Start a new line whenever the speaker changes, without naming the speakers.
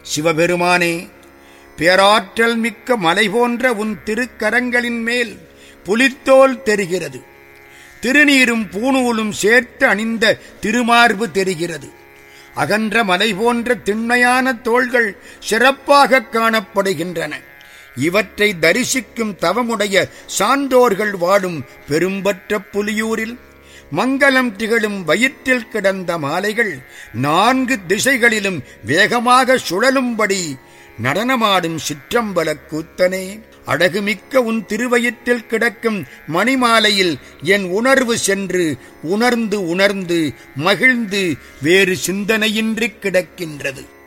சிவபெருமானே பேராற்றல் மிக்க மலை போன்ற உன் திருக்கரங்களின் மேல் புலித்தோல் தெரிகிறது திருநீரும் பூணூலும் சேர்த்து அணிந்த திருமார்பு தெரிகிறது அகன்ற மலை போன்ற திண்மையான தோள்கள் சிறப்பாக காணப்படுகின்றன இவற்றை தரிசிக்கும் தவமுடைய சான்றோர்கள் வாடும் பெரும்பற்ற புலியூரில் மங்களம் திகழும் வயிற்றில் கிடந்த மாலைகள் நான்கு திசைகளிலும் வேகமாக சுழலும்படி நடனமாடும் சிற்றம்பல கூத்தனே அழகுமிக்க உன் திருவயிற்றில் கிடக்கும் மணிமாலையில் என் உணர்வு சென்று உணர்ந்து உணர்ந்து மகிழ்ந்து வேறு சிந்தனையின்றி கிடக்கின்றது